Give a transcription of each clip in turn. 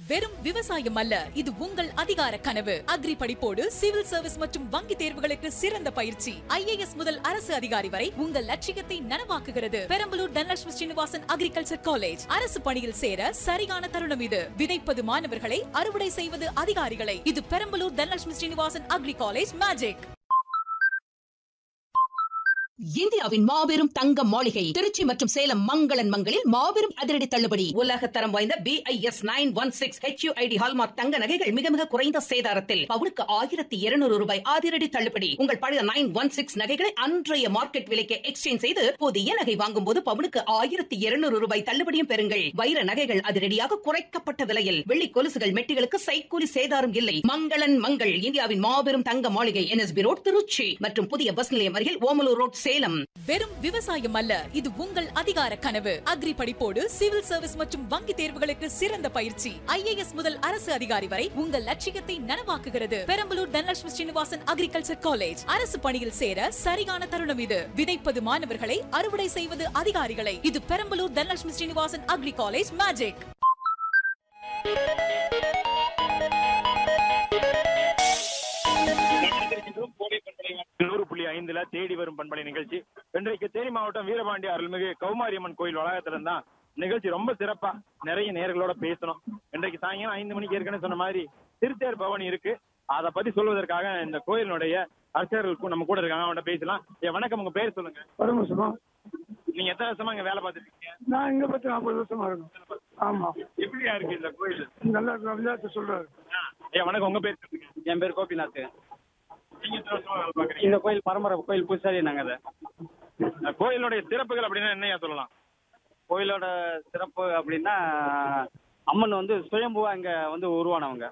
வெறும் விவசாயம் அல்ல இது உங்கள் அதிகார கனவு அக்ரி படிப்போடு சிவில் சர்வீஸ் மற்றும் வங்கி தேர்வுகளுக்கு சிறந்த பயிற்சி ஐஏஎஸ் முதல் அரசு அதிகாரி வரை உங்கள் லட்சியத்தை நனவாக்குகிறது பெரம்பலூர் தனலட்சுமி ஸ்ரீனிவாசன் அக்ரிகல்ச்சர் காலேஜ் அரசு பணியில் சேர சரியான தருணம் இது விதைப்பது மாணவர்களை அறுவடை செய்வது அதிகாரிகளை இது Perambalur Dhanalakshmi Srinivasan agri college magic இந்தியாவின் மாபெரும் தங்க மாளிகை திருச்சி மற்றும் சேலம் மங்களன் மங்களில் மாபெரும் அதிரடி தள்ளுபடி உலக தரம் வாய்ந்த B I S nine one six HUID hallmark தங்க நகைகள் மிக மிக குறைந்த சேதாரத்தில் பவுனுக்கு ஆயிரத்தி இருநூறு ரூபாய் அதிரடி தள்ளுபடி உங்கள் பழைய நைன் ஒன் சிக்ஸ் நகைகளை அன்றைய மார்க்கெட் விலைக்கு எக்ஸ்சேஞ்ச் செய்து புதிய நகை வாங்கும் போது பவுனுக்கு ஆயிரத்தி இருநூறு ரூபாய் தள்ளுபடியும் பெறுங்கள் வைர நகைகள் அதிரடியாக குறைக்கப்பட்ட விலையில் வெள்ளி கொலுசுகள் மெட்டிகளுக்கு சைக்கூலி சேதாரம் இல்லை மங்களன் மங்கள் இந்தியாவின் மாபெரும் தங்க மாளிகை என்எஸ்பி ரோட் திருச்சி மற்றும் புதிய பஸ் நிலையம் அருகில் ஓமலூர் ரோட் சேலம் வெறும் விவசாயம் அல்ல இது உங்கள் அதிகார கனவு அக்ரி படிப்போடு சிவில் சர்வீஸ் மற்றும் வங்கி தேர்வுகளுக்கு சிறந்த பயிற்சி ஐஏஎஸ் முதல் அரசு அதிகாரி வரை உங்கள் லட்சியத்தை நனவாக்குகிறது பெரம்பலூர் தனலட்சுமி ஸ்ரீனிவாசன் அக்ரிகல்ச்சர் காலேஜ் அரசு பணியில் சேர சரியான தருணம் இது விதைப்பது மாணவர்களை அறுவடை செய்வது அதிகாரிகளை இது Perambalur Dhanalakshmi Srinivasan agri college magic நூறு புள்ளி ஐந்துல தேடி வரும் பண்பலை நிகழ்ச்சி இன்றைக்கு தேனி மாவட்டம் வீரபாண்டி அருள்மிகு கௌமாரியம்மன் கோயில் வளாகத்துல தான் நிகழ்ச்சி ரொம்ப சிறப்பா நிறைய நேர்களோட பேசணும் இன்றைக்கு சாயங்காலம் ஐந்து மணிக்கு ஏற்கனவே சொன்ன மாதிரி திருத்தேர் பவனி இருக்கு அதை பத்தி சொல்வதற்காக இந்த கோயிலினுடைய அர்ச்சகர்களுக்கும் நம்ம கூட இருக்காங்க அவன்கிட்ட பேசலாம் ஏ வணக்கம் உங்க பேர் சொல்லுங்க பரமசிவமா நீங்க எத்தனை வருஷமா இங்க வேலை பார்த்துட்டு இருக்கீங்க நான் இங்க பத்தி நாற்பது வருஷமா இருக்கும் ஆமா எப்படியா இருக்கு இந்த கோயில் நல்லா இருக்கு விளையாட்டு சொல்றாரு ஏ வணக்கம் உங்க பேர் சொல்லுங்க என் பேர் கோபிநாத் நீங்க எத்தனை வருஷமா வேலை பாக்குறீங்க இந்த கோயில் பரம்பரை கோயில் பூசாரி நாங்கள் அதை இந்த கோயிலுடைய சிறப்புகள் அப்படின்னா என்னையா சொல்லலாம் கோயிலோட சிறப்பு அப்படின்னா அம்மன் வந்து சுயம்புவா இங்க வந்து உருவானவங்க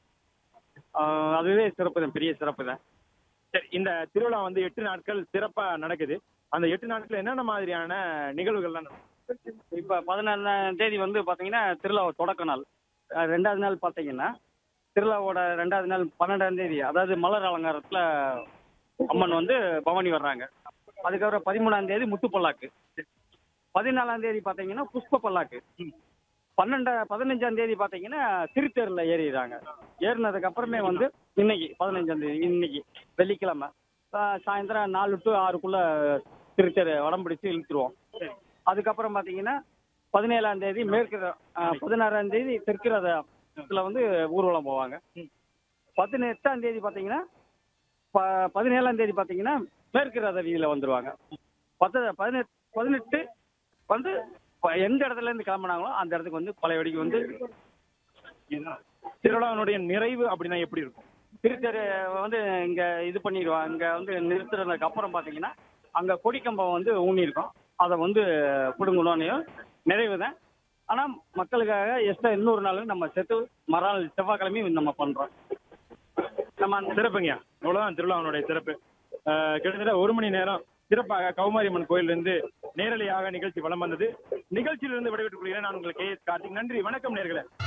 ஆஹ் அதுவே சிறப்பு தான் பெரிய சிறப்பு தான் சரி இந்த திருவிழா வந்து எட்டு நாட்கள் சிறப்பா நடக்குது அந்த எட்டு நாட்கள் என்னென்ன மாதிரியான நிகழ்வுகள்லாம் நடக்கும்? இப்போ பதினாலாம் தேதி வந்து பார்த்தீங்கன்னா திருவிழா தொடக்க நாள் அஹ் ரெண்டாவது நாள் பார்த்தீங்கன்னா திருவிழாவோட ரெண்டாவது நாள் பன்னெண்டாம் தேதி அதாவது மலர் அலங்காரத்தில் அம்மன் வந்து பவானி வர்றாங்க அதுக்கப்புறம் பதிமூணாம் தேதி முத்து பல்லாக்கு பதினாலாம் தேதி பார்த்தீங்கன்னா புஷ்ப பல்லாக்கு பன்னெண்டா பதினஞ்சாம் தேதி பார்த்தீங்கன்னா திருத்தேரில் ஏறிடுறாங்க ஏறினதுக்கு அப்புறமே வந்து இன்னைக்கு பதினஞ்சாம் தேதி இன்னைக்கு வெள்ளிக்கிழமை ஆஹ் சாயந்தரம் நாலு டு ஆறுக்குள்ள திருத்தேர் வடம் பிடிச்சு இழுத்துருவோம் அதுக்கப்புறம் பார்த்தீங்கன்னா பதினேழாம் தேதி மேற்கு ர- ஆஹ் பதினாறாம் தேதி தெற்கு ரதத்துல வந்து ஊர்வலம் போவாங்க பதினெட்டாம் தேதி பார்த்தீங்கன்னா ப பதினேழாம் தேதி பார்த்தீங்கன்னா மேற்கு ரத வீதியில் வந்துருவாங்க பத்து பதினெட்டு பதினெட்டு வந்து ப- எந்த இடத்துல இருந்து கிளம்புனாங்களோ அந்த இடத்துக்கு வந்து பழையபடிக்கு வந்து இதுதான். திருவிழாவினுடைய நிறைவு அப்படின்னா எப்படி இருக்கும் திருத்தேர் வந்து இங்க இது பண்ணிடுவாங்க இங்க வந்து நிறுத்துறதுக்கு அப்புறம் பார்த்தீங்கன்னா அங்க கொடிக்கம்பம் வந்து ஊனியிருக்கும் அதை வந்து பிடுங்கணும்னு நிறைவு தான் ஆனால் மக்களுக்காக எக்ஸ்ட்ரா இன்னொரு நாள் நம்ம சேர்த்து மறுநாள் செவ்வாய்க்கிழமையும் நம்ம பண்றோம் நம்ம அந்த சிறப்புங்கய்யா இவ்வளவுதான் திருவிழாவினுடைய சிறப்பு அஹ், கிட்டத்தட்ட ஒரு மணி நேரம் சிறப்பாக கௌமாரியம்மன் கோயிலிருந்து நேரலையாக நிகழ்ச்சி வலம் வந்தது நிகழ்ச்சியிலிருந்து விடைபெற்றுக் கொள்கிறேன் நான் உங்கள் கே எஸ் கார்த்திக் நன்றி வணக்கம் நேர்களே